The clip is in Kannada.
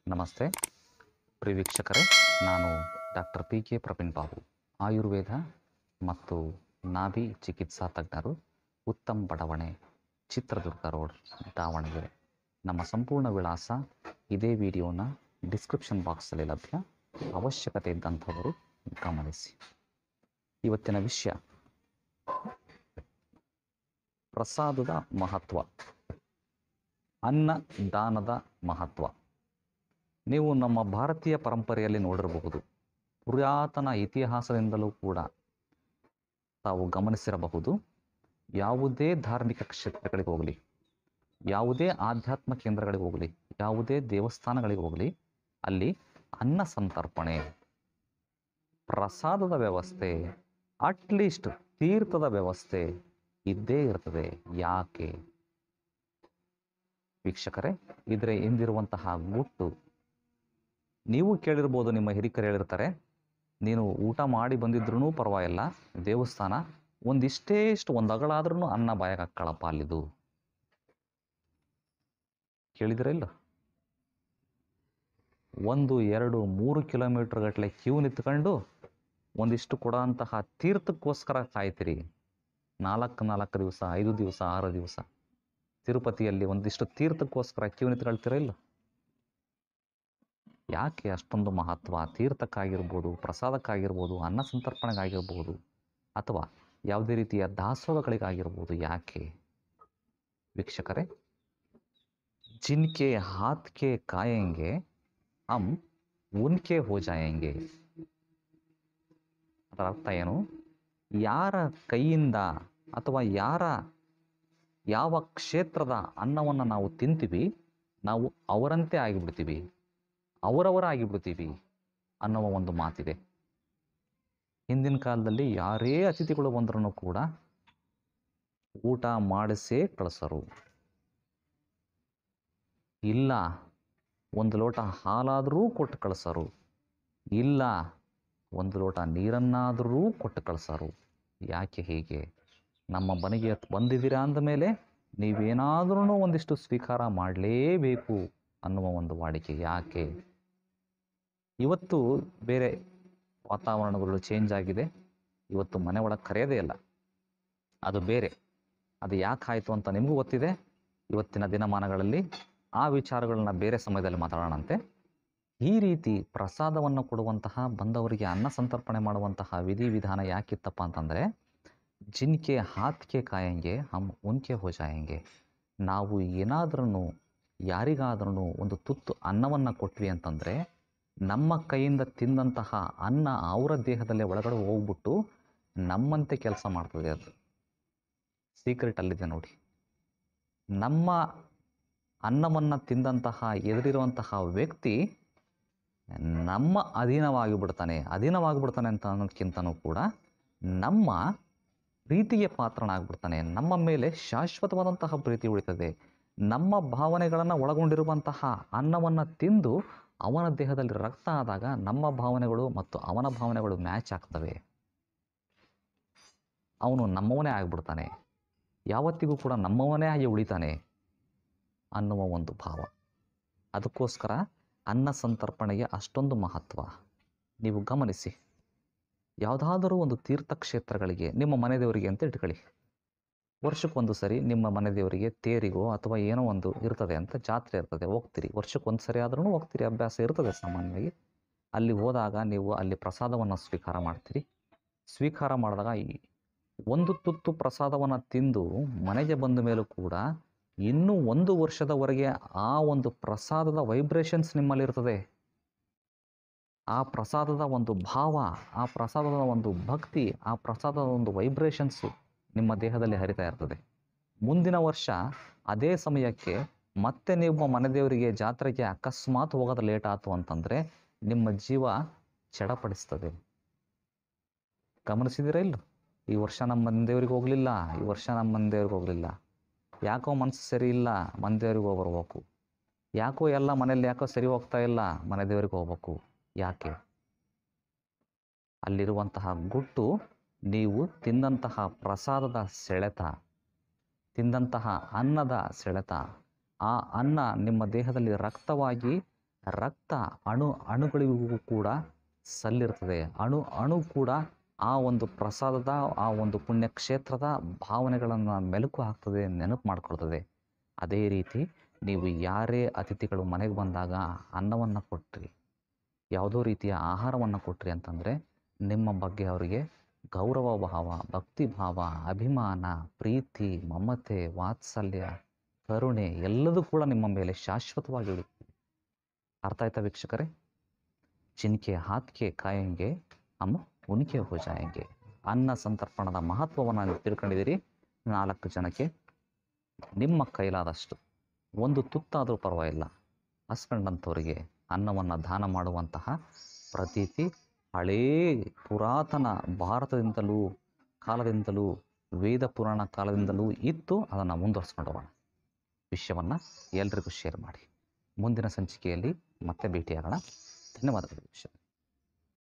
ನಮಸ್ತೆ ಪ್ರಿಯ ವೀಕ್ಷಕರೇ ನಾನು doctor P K Praveen Babu Ayurveda ಮತ್ತು ನಾಭಿ ಚಿಕಿತ್ಸಾ ತಜ್ಞರು ಉತ್ತಮ್ ಬಡಾವಣೆ ಚಿತ್ರದುರ್ಗ ರೋಡ್ ದಾವಣಗೆರೆ ನಮ್ಮ ಸಂಪೂರ್ಣ ವಿಳಾಸ ಇದೇ ವಿಡಿಯೋನ ಡಿಸ್ಕ್ರಿಪ್ಷನ್ ಬಾಕ್ಸಲ್ಲಿ ಲಭ್ಯ ಅವಶ್ಯಕತೆ ಇದ್ದಂಥವರು ಗಮನಿಸಿ ಇವತ್ತಿನ ವಿಷಯ ಪ್ರಸಾದದ ಮಹತ್ವ ಅನ್ನ ದಾನದ ಮಹತ್ವ ನೀವು ನಮ್ಮ ಭಾರತೀಯ ಪರಂಪರೆಯಲ್ಲಿ ನೋಡಿರಬಹುದು ಪುರಾತನ ಇತಿಹಾಸದಿಂದಲೂ ಕೂಡ ತಾವು ಗಮನಿಸಿರಬಹುದು ಯಾವುದೇ ಧಾರ್ಮಿಕ ಕ್ಷೇತ್ರಗಳಿಗೆ ಹೋಗಲಿ ಯಾವುದೇ ಆಧ್ಯಾತ್ಮ ಕೇಂದ್ರಗಳಿಗೆ ಹೋಗಲಿ ಯಾವುದೇ ದೇವಸ್ಥಾನಗಳಿಗೆ ಹೋಗಲಿ ಅಲ್ಲಿ ಅನ್ನ ಸಂತರ್ಪಣೆ ಪ್ರಸಾದದ ವ್ಯವಸ್ಥೆ ಅಟ್ಲೀಸ್ಟ್ ತೀರ್ಥದ ವ್ಯವಸ್ಥೆ ಇದ್ದೇ ಇರ್ತದೆ ಯಾಕೆ ವೀಕ್ಷಕರೇ ಇದರ ಹಿಂದಿರುವಂತಹ ಗುಟ್ಟು ನೀವು ಕೇಳಿರ್ಬೋದು ನಿಮ್ಮ ಹಿರಿಕರು ಹೇಳಿರ್ತಾರೆ ನೀನು ಊಟ ಮಾಡಿ ಬಂದಿದ್ರೂ ಪರವಾಗಿಲ್ಲ ದೇವಸ್ಥಾನ ಒಂದಿಷ್ಟೇ ಇಷ್ಟು ಒಂದು ಅಗಳಾದ್ರೂ ಅನ್ನ ಬಾಯಾಗ ಹಾಕ್ಕೊಳ್ಳಪ್ಪ ಅಲ್ಲಿದು ಕೇಳಿದಿರ ಇಲ್ಲ ಒಂದು ಎರಡು ಮೂರು ಕಿಲೋಮೀಟರ್ ಗಟ್ಟಲೆ ಕ್ಯೂ ನಿಂತ್ಕೊಂಡು ಒಂದಿಷ್ಟು ಕೊಡೋಂತಹ ತೀರ್ಥಕ್ಕೋಸ್ಕರ ಕಾಯ್ತೀರಿ ನಾಲ್ಕು ನಾಲ್ಕು ದಿವಸ ಐದು ದಿವಸ ಆರು ದಿವಸ ತಿರುಪತಿಯಲ್ಲಿ ಒಂದಿಷ್ಟು ತೀರ್ಥಕ್ಕೋಸ್ಕರ ಕ್ಯೂ ನಿಂತ್ಕೊಳ್ತೀರ ಇಲ್ಲ ಯಾಕೆ ಅಷ್ಟೊಂದು ಮಹತ್ವ ತೀರ್ಥಕ್ಕಾಗಿರ್ಬೋದು ಪ್ರಸಾದಕ್ಕಾಗಿರ್ಬೋದು ಅನ್ನ ಸಂತರ್ಪಣೆಗಾಗಿರ್ಬೋದು ಅಥವಾ ಯಾವುದೇ ರೀತಿಯ ದಾಸೋಹಗಳಿಗಾಗಿರ್ಬೋದು ಯಾಕೆ ವೀಕ್ಷಕರೇ ಜಿನ್ಕೆ ಹಾತ್ಕೆ ಕಾಯಂಗೆ ಹಮ್ ಉನ್ಕೆ ಹೋ ಜಾಯಂಗೆ ಅದರ ಅರ್ಥ ಏನು ಯಾರ ಕೈಯಿಂದ ಅಥವಾ ಯಾರ ಯಾವ ಕ್ಷೇತ್ರದ ಅನ್ನವನ್ನು ನಾವು ತಿಂತೀವಿ ನಾವು ಅವರಂತೆ ಆಗಿಬಿಡ್ತೀವಿ ಅವರವರ ಆಗಿಬಿಡ್ತೀವಿ ಅನ್ನುವ ಒಂದು ಮಾತಿದೆ ಹಿಂದಿನ ಕಾಲದಲ್ಲಿ ಯಾರೇ ಅತಿಥಿಗಳು ಬಂದ್ರೂ ಕೂಡ ಊಟ ಮಾಡಿಸೇ ಕಳಿಸರು ಇಲ್ಲ ಒಂದು ಲೋಟ ಹಾಲಾದರೂ ಕೊಟ್ಟು ಕಳಿಸರು ಇಲ್ಲ ಒಂದು ಲೋಟ ನೀರನ್ನಾದರೂ ಕೊಟ್ಟು ಕಳಿಸರು ಯಾಕೆ ಹೀಗೆ ನಮ್ಮ ಮನೆಗೆ ಬಂದಿದ್ದೀರಾ ಅಂದಮೇಲೆ ನೀವೇನಾದ್ರೂ ಒಂದಿಷ್ಟು ಸ್ವೀಕಾರ ಮಾಡಲೇಬೇಕು ಅನ್ನುವ ಒಂದು ವಾಡಿಕೆ ಯಾಕೆ ಇವತ್ತು ಬೇರೆ ವಾತಾವರಣಗಳು ಚೇಂಜ್ ಆಗಿದೆ ಇವತ್ತು ಮನೆ ಒಳಗೆ ಕರೆಯೋದೇ ಇಲ್ಲ ಅದು ಬೇರೆ ಅದು ಯಾಕೆ ಆಯಿತು ಅಂತ ನಿಮಗೂ ಗೊತ್ತಿದೆ ಇವತ್ತಿನ ದಿನಮಾನಗಳಲ್ಲಿ ಆ ವಿಚಾರಗಳನ್ನ ಬೇರೆ ಸಮಯದಲ್ಲಿ ಮಾತಾಡೋಣಂತೆ ಈ ರೀತಿ ಪ್ರಸಾದವನ್ನು ಕೊಡುವಂತಹ ಬಂದವರಿಗೆ ಅನ್ನ ಸಂತರ್ಪಣೆ ಮಾಡುವಂತಹ ವಿಧಿವಿಧಾನ ಯಾಕಿತ್ತಪ್ಪ ಅಂತಂದರೆ ಜಿನ್ಕೆ ಹಾತ್ಕೆ ಕಾಯಂಗೆ ಹಮ್ ಉನ್ಕೆ ಹೋ ಜಾಯಂಗೆ ನಾವು ಏನಾದ್ರೂ ಯಾರಿಗಾದ್ರೂ ಒಂದು ತುತ್ತು ಅನ್ನವನ್ನು ಕೊಟ್ವಿ ಅಂತಂದರೆ ನಮ್ಮ ಕೈಯಿಂದ ತಿಂದಂತಹ ಅನ್ನ ಅವರ ದೇಹದಲ್ಲೇ ಒಳಗಡೆ ಹೋಗ್ಬಿಟ್ಟು ನಮ್ಮಂತೆ ಕೆಲಸ ಮಾಡ್ತದೆ ಅದು ಸೀಕ್ರೆಟ್ ಅಲ್ಲಿದೆ ನೋಡಿ ನಮ್ಮ ಅನ್ನವನ್ನು ತಿಂದಂತಹ ಎದುರಿರುವಂತಹ ವ್ಯಕ್ತಿ ನಮ್ಮ ಅಧೀನವಾಗಿ ಬಿಡ್ತಾನೆ ಅಧೀನವಾಗಿ ಬಿಡ್ತಾನೆ ಅಂತ ಅನ್ನೋದಕ್ಕಿಂತನೂ ಕೂಡ ನಮ್ಮ ಪ್ರೀತಿಗೆ ಪಾತ್ರನಾಗ್ಬಿಡ್ತಾನೆ ನಮ್ಮ ಮೇಲೆ ಶಾಶ್ವತವಾದಂತಹ ಪ್ರೀತಿ ಉಳಿತದೆ ನಮ್ಮ ಭಾವನೆಗಳನ್ನು ಒಳಗೊಂಡಿರುವಂತಹ ಅನ್ನವನ್ನು ತಿಂದು ಅವನ ದೇಹದಲ್ಲಿ ರಕ್ತ ಆದಾಗ ನಮ್ಮ ಭಾವನೆಗಳು ಮತ್ತು ಅವನ ಭಾವನೆಗಳು ಮ್ಯಾಚ್ ಆಗ್ತವೆ ಅವನು ನಮ್ಮವನೇ ಆಗಿಬಿಡ್ತಾನೆ ಯಾವತ್ತಿಗೂ ಕೂಡ ನಮ್ಮವನೇ ಆಗಿ ಉಳಿತಾನೆ ಅನ್ನುವ ಒಂದು ಭಾವ ಅದಕ್ಕೋಸ್ಕರ ಅನ್ನ ಸಂತರ್ಪಣೆಗೆ ಅಷ್ಟೊಂದು ಮಹತ್ವ ನೀವು ಗಮನಿಸಿ ಯಾವುದಾದರೂ ಒಂದು ತೀರ್ಥಕ್ಷೇತ್ರಗಳಿಗೆ ನಿಮ್ಮ ಮನೆ ದೇವರಿಗೆ ಅಂತ ಇಟ್ಕೊಳ್ಳಿ ವರ್ಷಕ್ಕೊಂದು ಸರಿ ನಿಮ್ಮ ಮನೆ ದೇವರಿಗೆ ತೇರಿಗೋ ಅಥವಾ ಏನೋ ಒಂದು ಇರ್ತದೆ ಅಂತ ಜಾತ್ರೆ ಇರ್ತದೆ ಹೋಗ್ತೀರಿ ವರ್ಷಕ್ಕೊಂದು ಸರಿ ಆದ್ರೂ ಹೋಗ್ತೀರಿ ಅಭ್ಯಾಸ ಇರ್ತದೆ ಸಾಮಾನ್ಯವಾಗಿ ಅಲ್ಲಿ ಹೋದಾಗ ನೀವು ಅಲ್ಲಿ ಪ್ರಸಾದವನ್ನು ಸ್ವೀಕಾರ ಮಾಡ್ತೀರಿ ಸ್ವೀಕಾರ ಮಾಡಿದಾಗ ಈ ಒಂದು ತುತ್ತು ಪ್ರಸಾದವನ್ನು ತಿಂದು ಮನೆಗೆ ಬಂದ ಮೇಲೂ ಕೂಡ ಇನ್ನೂ ಒಂದು ವರ್ಷದವರೆಗೆ ಆ ಒಂದು ಪ್ರಸಾದದ ವೈಬ್ರೇಷನ್ಸ್ ನಿಮ್ಮಲ್ಲಿರ್ತದೆ ಆ ಪ್ರಸಾದದ ಒಂದು ಭಾವ ಆ ಪ್ರಸಾದದ ಒಂದು ಭಕ್ತಿ ಆ ಪ್ರಸಾದದ ಒಂದು ವೈಬ್ರೇಷನ್ಸು ನಿಮ್ಮ ದೇಹದಲ್ಲಿ ಹರಿತಾ ಇರ್ತದೆ ಮುಂದಿನ ವರ್ಷ ಅದೇ ಸಮಯಕ್ಕೆ ಮತ್ತೆ ನಿಮ್ಮ ಮನೆ ದೇವರಿಗೆ ಜಾತ್ರೆಗೆ ಅಕಸ್ಮಾತ್ ಹೋಗೋದು ಲೇಟ್ ಆಯಿತು ಅಂತಂದರೆ ನಿಮ್ಮ ಜೀವ ಚಡಪಡಿಸ್ತದೆ ಗಮನಿಸಿದಿರ ಇಲ್ಲ ಈ ವರ್ಷ ನಮ್ಮ ಮನೆ ದೇವ್ರಿಗೆ ಹೋಗಲಿಲ್ಲ ಈ ವರ್ಷ ನಮ್ಮ ಮನೆ ದೇವ್ರಿಗೆ ಹೋಗಲಿಲ್ಲ ಯಾಕೋ ಮನಸ್ಸು ಸರಿ ಇಲ್ಲ ಮನೆ ದೇವ್ರಿಗೆ ಹೋಗ್ಬರ್ಬೇಕು ಯಾಕೋ ಎಲ್ಲ ಮನೇಲಿ ಯಾಕೋ ಸರಿ ಹೋಗ್ತಾ ಇಲ್ಲ ಮನೆ ದೇವ್ರಿಗೆ ಹೋಗ್ಬೇಕು ಯಾಕೆ ಅಲ್ಲಿರುವಂತಹ ಗುಟ್ಟು ನೀವು ತಿಂದಂತಹ ಪ್ರಸಾದದ ಸೆಳೆತ ತಿಂದಂತಹ ಅನ್ನದ ಸೆಳೆತ ಆ ಅನ್ನ ನಿಮ್ಮ ದೇಹದಲ್ಲಿ ರಕ್ತವಾಗಿ ರಕ್ತ ಅಣು ಅಣುಗಳಿಗೂ ಕೂಡ ಸಲ್ಲಿರ್ತದೆ ಅಣು ಅಣು ಕೂಡ ಆ ಒಂದು ಪ್ರಸಾದದ ಆ ಒಂದು ಪುಣ್ಯಕ್ಷೇತ್ರದ ಭಾವನೆಗಳನ್ನು ಮೆಲುಕು ಹಾಕ್ತದೆ ನೆನಪು ಮಾಡ್ಕೊಳ್ತದೆ ಅದೇ ರೀತಿ ನೀವು ಯಾರೇ ಅತಿಥಿಗಳು ಮನೆಗೆ ಬಂದಾಗ ಅನ್ನವನ್ನು ಕೊಟ್ರಿ ಯಾವುದೋ ರೀತಿಯ ಆಹಾರವನ್ನು ಕೊಟ್ರಿ ಅಂತಂದರೆ ನಿಮ್ಮ ಬಗ್ಗೆ ಅವರಿಗೆ ಗೌರವ ಭಾವ ಭಕ್ತಿ ಭಾವ ಅಭಿಮಾನ ಪ್ರೀತಿ ಮಮತೆ ವಾತ್ಸಲ್ಯ ಕರುಣೆ ಎಲ್ಲದೂ ಕೂಡ ನಿಮ್ಮ ಮೇಲೆ ಶಾಶ್ವತವಾಗಿ ಉಳಿಯುತ್ತೆ ಅರ್ಥ ಆಯ್ತಾ ವೀಕ್ಷಕರೇ ಚಿನ್ಕೆ ಹಾತ್ಕೆ ಕಾಯಂಗೆ ಅಮ್ಮ ಉನಿಕೆ ಹೋ ಜಾಯಂಗೆ ಅನ್ನ ಸಂತರ್ಪಣದ ಮಹತ್ವವನ್ನು ನೀವು ತಿಳ್ಕೊಂಡಿದ್ದೀರಿ ನಾಲ್ಕು ಜನಕ್ಕೆ ನಿಮ್ಮ ಕೈಲಾದಷ್ಟು ಒಂದು ತುತ್ತಾದರೂ ಪರವಾಗಿಲ್ಲ ಹಸ್ಕೊಂಡಂಥವರಿಗೆ ಅನ್ನವನ್ನು ದಾನ ಮಾಡುವಂತಹ ಪ್ರತೀತಿ ಹಳೇ ಪುರಾತನ ಭಾರತದಿಂದಲೂ ಕಾಲದಿಂದಲೂ ವೇದ ಪುರಾಣ ಕಾಲದಿಂದಲೂ ಇತ್ತು ಅದನ್ನು ಮುಂದುವರ್ಸ್ಕೊಂಡು ಹೋಗೋಣ ವಿಷಯವನ್ನು ಎಲ್ರಿಗೂ ಶೇರ್ ಮಾಡಿ ಮುಂದಿನ ಸಂಚಿಕೆಯಲ್ಲಿ ಮತ್ತೆ ಭೇಟಿಯಾಗೋಣ ಧನ್ಯವಾದಗಳು ವಿಷಯ